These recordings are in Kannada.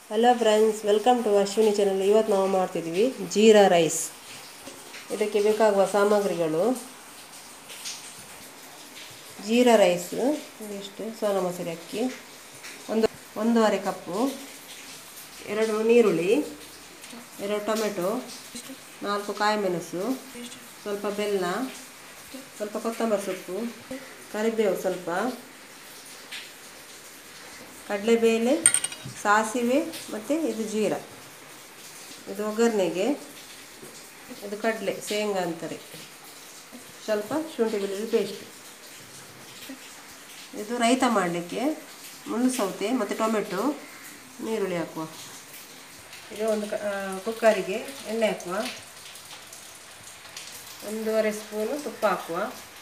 hello friends welcome to Ashwini channel ಇವತ್ತು ನಾವು ಮಾಡ್ತಿದ್ದೀವಿ ಜೀರಾ ರೈಸ್ ಇದಕ್ಕೆ ಬೇಕಾಗುವ ಸಾಮಗ್ರಿಗಳು ಜೀರಾ ರೈಸ್ ಇದಿಷ್ಟು ಸೋನಾ ಮಸೂರಿ ಅಕ್ಕಿ ಒಂದು ಒಂದೂವರೆ ಕಪ್ಪು ಎರಡು ನೀರುಳ್ಳಿ ಎರಡು ಟೊಮೆಟೊ ನಾಲ್ಕು ಕಾಯಿ ಮೆಣಸು ಸ್ವಲ್ಪ ಬೆಲ್ಲ ಸ್ವಲ್ಪ ಕೊತ್ತಂಬರಿ ಸೊಪ್ಪು ಕರಿಬೇವು ಸ್ವಲ್ಪ ಕಡಲೆಬೇಳೆ ಸಾಸಿವೆ ಮತ್ತು ಇದು ಜೀರ ಇದು ಒಗ್ಗರಣೆಗೆ ಇದು ಕಡಲೆ ಶೇಂಗಾ ಅಂತಾರೆ ಸ್ವಲ್ಪ ಶುಂಠಿ ಬೆಳ್ಳುಳ್ಳಿ ಪೇಸ್ಟ್ ಇದು ರೈತ ಮಾಡಲಿಕ್ಕೆ ಮುಳ್ಳು ಸೌತೆ ಮತ್ತು ಟೊಮೆಟೊ ನೀರುಳ್ಳಿ ಹಾಕುವ ಈಗ ಒಂದು ಕ ಕುಕ್ಕರಿಗೆ ಎಣ್ಣೆ ಹಾಕುವ ಒಂದೂವರೆ ಸ್ಪೂನು ತುಪ್ಪ ಹಾಕುವ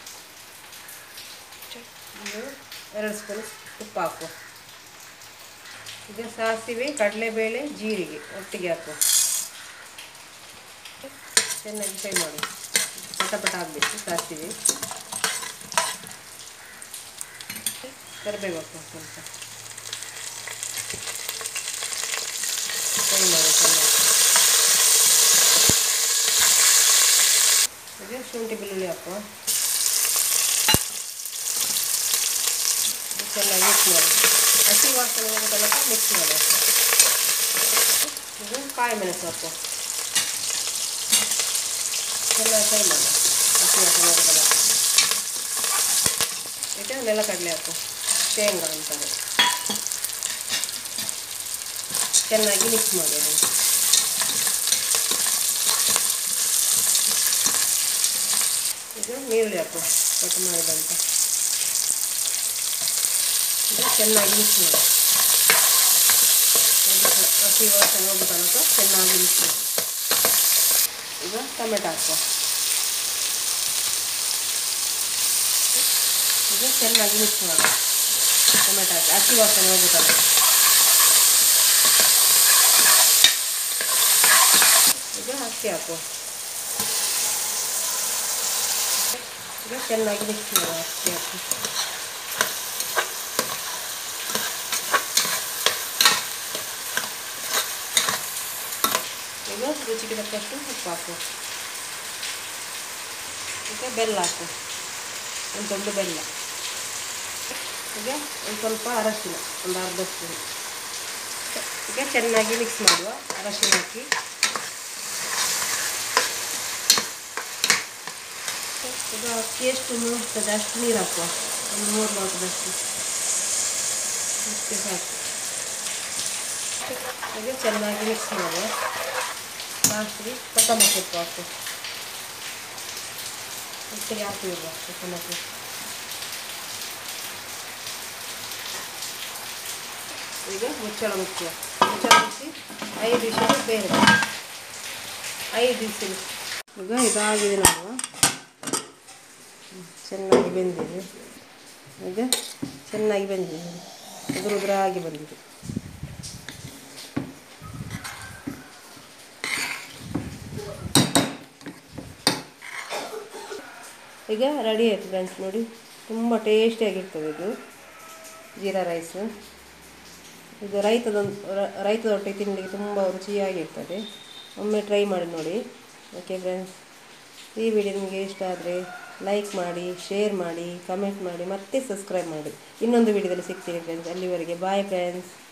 ಒಂದು ಎರಡು ಸ್ಪೂನ್ ತುಪ್ಪ ಹಾಕುವ ಈಗ ಸಾಸಿವೆ ಕಡಲೆಬೇಳೆ ಜೀರಿಗೆ ಒಟ್ಟಿಗೆ ಹಾಕುವ ಚೆನ್ನಾಗಿ ಫ್ರೈ ಮಾಡಿ ಪಟ ಪಟ ಆಗಬೇಕು ಸಾಸಿವೆ ಕರಿಬೇವು ಹಾಕುವ ಸ್ವಲ್ಪ ಫ್ರೈ ಮಾಡಿ ಚೆನ್ನಾಗಿ ಈಗ ಶುಂಠಿ ಬೆಳ್ಳುಳ್ಳಿ ಹಾಕುವ ಚೆನ್ನಾಗಿ ಮಿಕ್ಸ್ ಮಾಡಿ ಹಸಿ ವಾಸನೆ ಹೋಗೋ ತನಕ ಮಿಕ್ಸ್ ಮಾಡಿ ಇದು ಕಾಯಿ ಮೆಣಸು ಹಾಕುವ ಚೆನ್ನಾಗಿ ಫ್ರೈ ಮಾಡಿ ಹಸಿ ವಾಸನೆ ಹೋಗೋ ತನಕ ಈಗ ನೆಲಕಡಲೆ ಹಾಕು ಶೇಂಗಾ ಅಂತಾರೆ ಚೆನ್ನಾಗಿ ಮಿಕ್ಸ್ ಮಾಡಿ ಅದನ್ನು ಈಗ ನೀರುಳ್ಳಿ ಹಾಕು ಕಟ್ ಮಾಡಿದಂತ ಈಗ ಚೆನ್ನಾಗಿ ಮಿಕ್ಸ್ ಮಾಡಿ ಹಸಿ ವಾಸನೆ ಹೋಗೋ ತನಕ ಚೆನ್ನಾಗಿ ಮಿಕ್ಸ್ ಮಾಡಿ ಈಗ ಟೊಮೆಟೊ ಹಾಕುವ ಈಗ ಚೆನ್ನಾಗಿ ಮಿಕ್ಸ್ ಮಾಡಿ ಟೊಮೆಟೊ ಹಾಕಿ ಹಸಿ ವಾಸನೆ ಹೋಗೋ ತನಕ ಈಗ ಅಕ್ಕಿ ಹಾಕುವ ಈಗ ಚೆನ್ನಾಗಿ ಮಿಕ್ಸ್ ಮಾಡುವ ಅಕ್ಕಿ ಹಾಕಿ ಈಗ ರುಚಿಗೆ ತಕ್ಕಷ್ಟು ಉಪ್ಪು ಹಾಕು ಈಗ ಬೆಲ್ಲ ಹಾಕು ಒಂದು ದೊಡ್ಡ ಬೆಲ್ಲ ಈಗ ಒಂದು ಸ್ವಲ್ಪ ಅರಶಿನ ಒಂದು ಅರ್ಧ ಸ್ಪೂನ್ ಈಗ ಚೆನ್ನಾಗಿ ಮಿಕ್ಸ್ ಮಾಡುವ ಅರಶಿನ ಹಾಕಿ ಈಗ ಅಕ್ಕಿ ಎಷ್ಟು ಮುಳುಗ್ತದೆ ಅಷ್ಟು ನೀರು ಹಾಕುವ ಒಂದು ಮೂರು ಲೋಟದಷ್ಟು ಅಷ್ಟೇ ಸಾಕು ಈಗ ಚೆನ್ನಾಗಿ ಮಿಕ್ಸ್ ಮಾಡುವ ಲಾಸ್ಟಿಗೆ ಕೊತ್ತಂಬರಿ ಸೊಪ್ಪು ಹಾಕು ಒಟ್ಟಿಗೆ ಹಾಕಿರುವ ಕೊತ್ತಂಬರಿ ಸೊಪ್ಪು ಈಗ ಮುಚ್ಚಳ ಮುಚ್ಚುವ ಮುಚ್ಚಳ ಮುಚ್ಚಿ ಐದು ವಿಷಯ ಬೇರೆ ಐದು ವಿಸಿಲು ಈಗ ಇದಾಗಿದೆ ನಾವು ಚೆನ್ನಾಗಿ ಬೆಂದಿದೆ ಈಗ ಚೆನ್ನಾಗಿ ಬೆಂದಿದೆ ಉದುರು ಉದುರಾಗಿ ಬಂದಿದೆ ಈಗ ರೆಡಿ ಆಯಿತು ಫ್ರೆಂಡ್ಸ್ ನೋಡಿ ತುಂಬ ಟೇಸ್ಟಿಯಾಗಿರ್ತದೆ ಇದು ಜೀರಾ ರೈಸು ಇದು ರೈತದೊಂದು ರೈತದೊಟ್ಟಿಗೆ ತಿನ್ನಲಿಕ್ಕೆ ತುಂಬ ರುಚಿಯಾಗಿರ್ತದೆ ಒಮ್ಮೆ ಟ್ರೈ ಮಾಡಿ ನೋಡಿ ಓಕೆ ಫ್ರೆಂಡ್ಸ್ ಈ ವಿಡಿಯೋ ನಿಮಗೆ ಇಷ್ಟ ಆದರೆ ಲೈಕ್ ಮಾಡಿ ಶೇರ್ ಮಾಡಿ ಕಮೆಂಟ್ ಮಾಡಿ ಮತ್ತೆ ಸಬ್ಸ್ಕ್ರೈಬ್ ಮಾಡಿ ಇನ್ನೊಂದು ವಿಡಿಯೋದಲ್ಲಿ ಸಿಗ್ತೀನಿ ಫ್ರೆಂಡ್ಸ್ ಅಲ್ಲಿವರೆಗೆ ಬಾಯ್ ಫ್ರೆಂಡ್ಸ್